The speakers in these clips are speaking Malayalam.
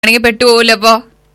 ആണെങ്കിൽ പെട്ടുപോകില്ല അപ്പൊ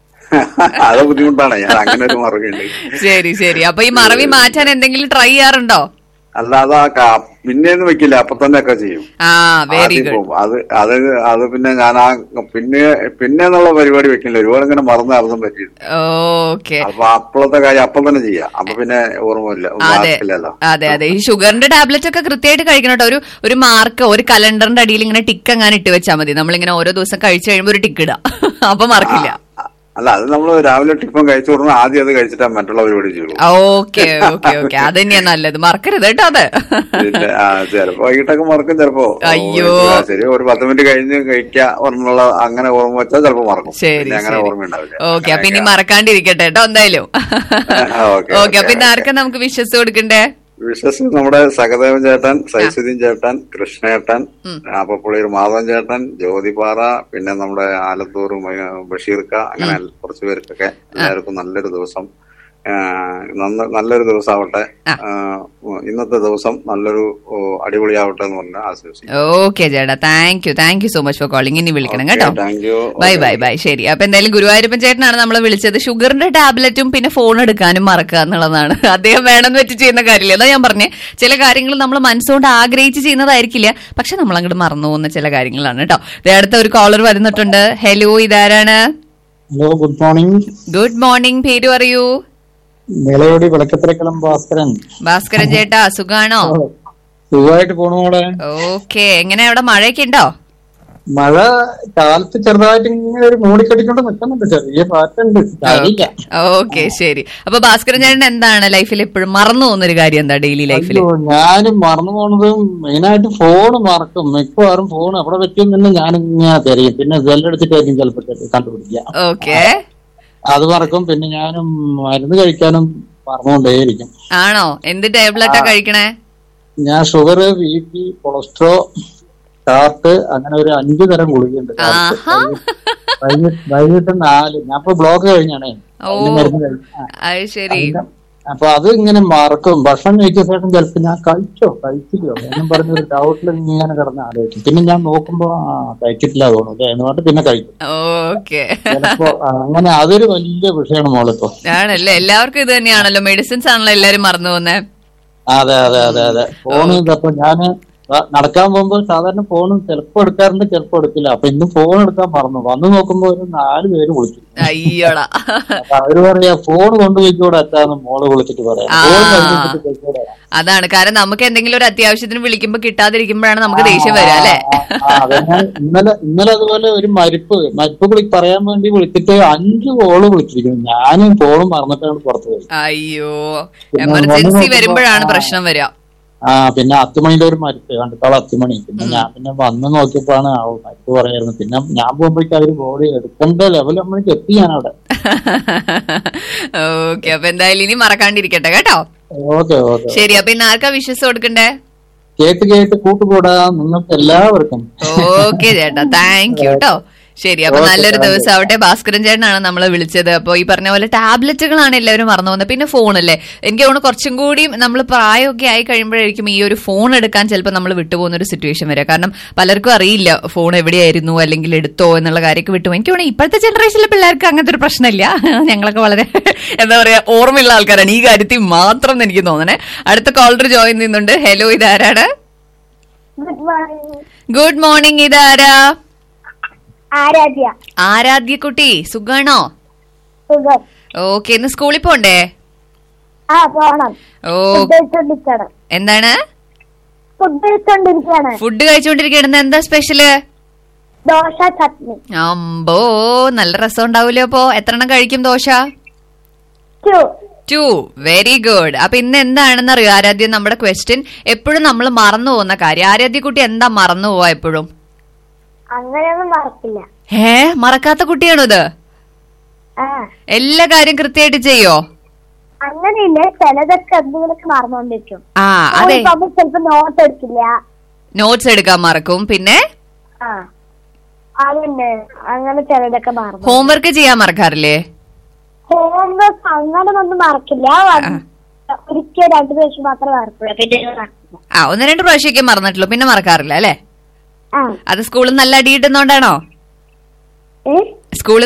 അത് ബുദ്ധിമുട്ടാണ് ഞാൻ അങ്ങനെ ഒരു മറുകയുണ്ട് ശരി ശരി അപ്പൊ ഈ മറവി മാറ്റാൻ എന്തെങ്കിലും ട്രൈ ചെയ്യാറുണ്ടോ അല്ലാതെ ആ കാ- പിന്നെയൊന്നും വെക്കില്ല അപ്പൊ തന്നെ ഒക്കെ ചെയ്യും ആ വെരി ആദ്യം ഗുഡ് പോവും. അത് അത് അത് പിന്നെ ഞാൻ ആ പിന്നെ പിന്നെ എന്നുള്ള പരിപാടി വെക്കില്ല ഒരുപാട് ഇങ്ങനെ മറന്ന് അർത്ഥം പറ്റിയിട്ടുണ്ട് ഓക്കെ അപ്പൊ അപ്പോഴത്തെ കാര്യം അപ്പം തന്നെ ചെയ്യാം അപ്പൊ പിന്നെ ഓർമ്മയില്ല അതെ മാർക്കില്ലല്ലോ അതെ അതെ ഈ ഷുഗറിന്റെ ടാബ്ലറ്റ് ഒക്കെ കൃത്യമായിട്ട് കഴിക്കണം കേട്ടോ ഒരു ഒരു മാർക്ക് ഒരു കലണ്ടറിന്റെ അടിയിൽ ഇങ്ങനെ ടിക്ക് അങ്ങനെ ഇട്ട് വെച്ചാൽ മതി നമ്മളിങ്ങനെ ഓരോ ദിവസം കഴിച്ചു കഴിയുമ്പോൾ ഒരു ടിക്ക് ഇടാം അപ്പൊ മറക്കില്ല അല്ല അത് നമ്മൾ രാവിലെ ടിഫൻ കഴിച്ചു കൊടുക്കണം ആദ്യം അത് കഴിച്ചിട്ടാ മറ്റുള്ള പരിപാടി ചെയ്യുള്ളൂ ഓക്കെ ഓക്കെ ഓക്കെ അത് തന്നെയാ നല്ലത് മറക്കരുത് കേട്ടോ അത് പിന്നെ ആ ചിലപ്പോ വൈകിട്ടൊക്കെ മറക്കും ചിലപ്പോ അയ്യോ. ഓ, ശരി ഒരു പത്ത് മിനിറ്റ് കഴിഞ്ഞ് കഴിക്കുക എന്നുള്ള അങ്ങനെ ഓർമ്മ വെച്ചാൽ ചിലപ്പോ മറക്കും ശരി പിന്നെ അങ്ങനെ ശരി ഓർമ്മ ഉണ്ടാവില്ല ഓക്കെ അപ്പൊ ഇനി മറക്കാണ്ടിരിക്കട്ടെ കേട്ടോ എന്തായാലും ഓക്കെ, ഓക്കെ അപ്പൊ ഇന്ന് ഓക്കെ. ആർക്കാ നമുക്ക് വിശ്വസ് കൊടുക്കണ്ടേ വിശ്വസ് നമ്മുടെ സഹദേവൻ ചേട്ടൻ സൈസുദ്ദീൻ ചേട്ടൻ കൃഷ്ണേട്ടൻ അപ്പൊ പുള്ളിയൊരു മാധവൻ ചേട്ടൻ ജ്യോതിപാറ പിന്നെ നമ്മുടെ ആലത്തൂർ മ- ബഷീർക്ക അങ്ങനെ കുറച്ചു പേർക്കൊക്കെ എല്ലാവർക്കും നല്ലൊരു ദിവസം ആ, നന്ന- നല്ലൊരു ദിവസം ആവട്ടെ ആ, ഇന്നത്തെ ദിവസം നല്ലൊരു ഓ, അടിപൊളിയാവട്ടെ എന്ന് പറഞ്ഞ ആശംസിക്കുന്നു ഓക്കെ ചേട്ടാ thank you thank you so much for calling ഇനി വിളിക്കണം കേട്ടോ thank you bye bye bye ശരി അപ്പൊ എന്തായാലും ഗുരുവായൂരപ്പൻ ചേട്ടനാണ് നമ്മളെ വിളിച്ചത് ഷുഗറിന്റെ ടാബ്ലറ്റും പിന്നെ ഫോൺ എടുക്കാനും മറക്കുക എന്നുള്ളതാണ് അദ്ദേഹം വേണമെന്ന് വെച്ച് ചെയ്യുന്ന കാര്യമില്ല അതാ ഞാൻ പറഞ്ഞേ ചില കാര്യങ്ങൾ നമ്മൾ മനസ്സുകൊണ്ട് ആഗ്രഹിച്ച് ചെയ്യുന്നതായിരിക്കില്ല പക്ഷെ നമ്മൾ അങ്ങോട്ട് മറന്നു പോകുന്ന ചില കാര്യങ്ങളാണ് കേട്ടോ ദേ അടുത്ത ഒരു കോളർ വരുന്നിട്ടുണ്ട് ഹലോ ഇതാരാണ് hello good morning good morning പേര് പറയൂ മേളയോടി വിളക്കത്തിരക്കളം ഭാസ്കരൻ ഭാസ്കരൻ ചേട്ടാ സുഖാണോ സുഖമായിട്ട് പോണു മോളെ ഓക്കെ എങ്ങനെ അവിടെ മഴയൊക്കെ ഉണ്ടോ മഴ കാലത്ത് ചെറുതായിട്ട് ഇങ്ങനെ ഒരു മൂടിക്കെട്ടിക്കൊണ്ട് നിൽക്കുന്നുണ്ട് ചെറിയ പാറ്റുണ്ട് കാര്യമില്ല ഓക്കെ ശരി അപ്പൊ ഭാസ്കരൻ ചേട്ടൻ എന്താണ് ലൈഫിൽ എപ്പോഴും മറന്നു പോകുന്ന ഒരു കാര്യം എന്താ ഡെയിലി ലൈഫിൽ അയ്യോ ഞാനും മറന്നു പോണത് മെയിനായിട്ട് ഫോൺ മറക്കും മിക്കവാറും ഫോൺ അവിടെ വെക്കും തന്നെ ഞാനിങ്ങനെ തിരയും പിന്നെ ജെല്ലടിച്ചിട്ടായിരിക്കും ചിലപ്പോൾ കണ്ടുപിടിക്കുക ഓക്കെ അത് മറക്കും പിന്നെ ഞാനും മരുന്ന് കഴിക്കാനും മറന്നുകൊണ്ടേയിരിക്കും ആണോ എന്ത് ടാബ്ലറ്റാ കഴിക്കണേ ഞാൻ sugar B P cholesterol chart അങ്ങനെ ഒരു അഞ്ചു തരം ഗുളികയുണ്ട് കാലത്ത്. ആഹാ വൈകിട്ട് വൈകിട്ട് നാല് ഞാൻ ഇപ്പൊ ബ്ലോക്ക് കഴിഞ്ഞാണേ ഓ അതിന് മരുന്ന് കഴിച്ചു. ആ, അത് ശരി അപ്പൊ അത് ഇങ്ങനെ മറക്കും ഭക്ഷണം കഴിച്ച ശേഷം ചിലപ്പോ ഞാൻ കഴിച്ചോ കഴിച്ചില്ലയോ എന്നും പറഞ്ഞൊരു ഡൗട്ടിൽ ഇങ്ങനെ കിടന്ന് ആലോചിക്കും പിന്നെ ഞാൻ നോക്കുമ്പോ ആ കഴിച്ചിട്ടില്ല തോന്നുന്നു എന്ന് പറഞ്ഞിട്ട് പിന്നെ കഴിക്കും ഓക്കെ ചിലപ്പോ ആ, അങ്ങനെ അതൊരു വലിയ വിഷയമാണ് മോളിപ്പോ ആണല്ലേ എല്ലാവർക്കും ഇത് തന്നെയാണല്ലോ മെഡിസിൻസ് ആണല്ലോ എല്ലാരും മറന്നു പോകുന്നേ അതെ അതെ അതെ അതെ ഫോണ് ഇതപ്പോ ഞാന് വ- നടക്കാൻ പോകുമ്പോ സാധാരണ ഫോൺ ചിലപ്പോ എടുക്കാറുണ്ട് ചിലപ്പോ എടുക്കില്ല അപ്പൊ ഇന്ന് ഫോൺ എടുക്കാൻ മറന്നു വന്ന് നോക്കുമ്പോ ഒരു നാല് പേര് വിളിച്ചു അയ്യോടാ അപ്പൊ അവര് പറയാ ഫോൺ കൊണ്ടുപോയിക്കൂടെ എത്താന്ന് മോള് വിളിച്ചിട്ട് പറയാം ആ. ഫോൺ കഴിഞ്ഞിട്ട് പോയിക്കൂടെ അതാണ് കാരണം നമുക്ക് എന്തെങ്കിലും ഒരു അത്യാവശ്യത്തിന് വിളിക്കുമ്പോ കിട്ടാതിരിക്കുമ്പോഴാണ് നമുക്ക് ദേഷ്യം വരിക അല്ലേ ആ, അതെ ഞാൻ ഇന്നലെ ഇന്നലെ അതുപോലെ ഒരു മരിപ്പ് മരിപ്പ് വിളി പറയാൻ വേണ്ടി വിളിച്ചിട്ട് അഞ്ച് കോള് വിളിച്ചിരിക്കുന്നു ഞാനും ഫോണും മറന്നിട്ടാണ് പുറത്തു പോയി അയ്യോ പിന്നെ എമർജൻസി വന്ന് വരുമ്പോഴാണ് നോക്കുമ്പോ, പ്രശ്നം വരിക ആ പിന്നെ അത്തുമണിയുടെ ഒരു മരിപ്പ് കണ്ടിട്ടോളം അത്തുമണി പിന്നെ ഞാൻ പിന്നെ വന്ന് നോക്കിയപ്പോഴാണ് ആ മരിപ്പ് പറയായിരുന്നു പിന്നെ ഞാൻ പോകുമ്പോഴേക്കും അവര് ബോഡി എടുക്കേണ്ട ലെവൽ നമ്മൾക്ക് എത്തി ഞാൻ അവിടെ ഓക്കെ അപ്പൊ എന്തായാലും ഇനി മറക്കാണ്ടിരിക്കട്ടെ കേട്ടോ ഓക്കെ ഓക്കെ ശരി അപ്പൊ ഇന്ന് ആർക്കാ വിശ്വസ് കൊടുക്കണ്ടേ കേട്ട് കേട്ട് കൂട്ടുകൂടാ നിങ്ങൾക്ക് എല്ലാവർക്കും ഓക്കെ ചേട്ടാ താങ്ക് യു കേട്ടോ ശരി അപ്പൊ Okay, നല്ലൊരു thank you. ദിവസം ആവട്ടെ ഭാസ്കരൻ ചേട്ടനാണ് നമ്മളെ വിളിച്ചത് അപ്പൊ ഈ പറഞ്ഞ പോലെ ടാബ്ലറ്റുകളാണ് എല്ലാവരും മറന്നു പോകുന്നത് പിന്നെ ഫോണല്ലേ എനിക്ക് തോന്നുന്നു കുറച്ചും കൂടി നമ്മൾ പ്രായമൊക്കെ ആയി കഴിയുമ്പോഴായിരിക്കും ഈ ഒരു ഫോൺ എടുക്കാൻ ചിലപ്പോൾ നമ്മൾ വിട്ടുപോകുന്ന ഒരു സിറ്റുവേഷൻ വരിക കാരണം പലർക്കും അറിയില്ല ഫോൺ എവിടെയായിരുന്നു അല്ലെങ്കിൽ എടുത്തോ എന്നുള്ള കാര്യമൊക്കെ വിട്ടുപോകും എനിക്ക് തോന്നുന്നു ഇപ്പോഴത്തെ ജനറേഷനിലെ പിള്ളേർക്ക് അങ്ങനത്തെ ഒരു പ്രശ്നമില്ല ഞങ്ങളൊക്കെ വളരെ എന്താ പറയാ ഓർമ്മയുള്ള ആൾക്കാരാണ് ഈ കാര്യത്തിൽ മാത്രം എന്ന് എനിക്ക് തോന്നണേ അടുത്ത കോളർ ജോയിൻ ചെയ്യുന്നുണ്ട് ഹലോ ഇതാരാണ് ഗുഡ് മോർണിംഗ് ഗുഡ് മോർണിംഗ് ഇതാരാ ആരാധ്യ ആരാധ്യക്കുട്ടി സുഖാണോ സുഖം ഓക്കെ ഇന്ന് സ്കൂളിൽ പോണ്ടേ ആ പോണം ഓ ഫുഡ് കഴിച്ചോണ്ടിരിക്കണം എന്താണ് ഫുഡ് കഴിച്ചോണ്ടിരിക്കാണ് ഫുഡ് കഴിച്ചുകൊണ്ടിരിക്കണെന്ന് എന്താ സ്പെഷ്യല് ദോശ ചട്നി അമ്പോ നല്ല രസം ഉണ്ടാവൂലേ അപ്പോ എത്ര എണ്ണം കഴിക്കും dosa two two very good അപ്പൊ ഇന്ന് എന്താണെന്ന് അറിയോ ആരാധ്യ നമ്മുടെ ക്വസ്റ്റ്യൻ എപ്പോഴും നമ്മൾ മറന്നു പോകുന്ന കാര്യം ആരാധ്യക്കുട്ടി എന്താ മറന്നു പോവാ എപ്പോഴും അങ്ങനെയൊന്നും മറക്കില്ല ഏ മറക്കാത്ത കുട്ടിയാണോ ഇത് ആ എല്ലാ കാര്യം കൃത്യമായിട്ട് ചെയ്യോ അങ്ങനെയില്ല ചിലതൊക്കെ എന്തെങ്കിലുമൊക്കെ മറന്നുകൊണ്ടിരിക്കും ആ അതെ അപ്പൊ ചിലപ്പോ നോട്ട് എടുക്കില്ല നോട്ട്സ് എടുക്കാൻ മറക്കും പിന്നെ ആ അതന്നെ അങ്ങനെ ചിലതൊക്കെ മറന്നു ഹോംവർക്ക് ചെയ്യാൻ മറക്കാറില്ലേ ഹോംവർക്ക് അങ്ങനെ ഒന്നും മറക്കില്ല ഒരിക്കൽ രണ്ടു പ്രാവശ്യം മാത്രമേ മറക്കുള്ളൂ പിന്നെ മറക്കില്ല ആ ഒന്ന് രണ്ട് പ്രാവശ്യമൊക്കെ മറന്നിട്ടുള്ളൂ പിന്നെ മറക്കാറില്ല അല്ലേ ആ അത് സ്കൂളിൽ നല്ല അടി കിട്ടുന്നോണ്ടാണോ ഏ സ്കൂളിൽ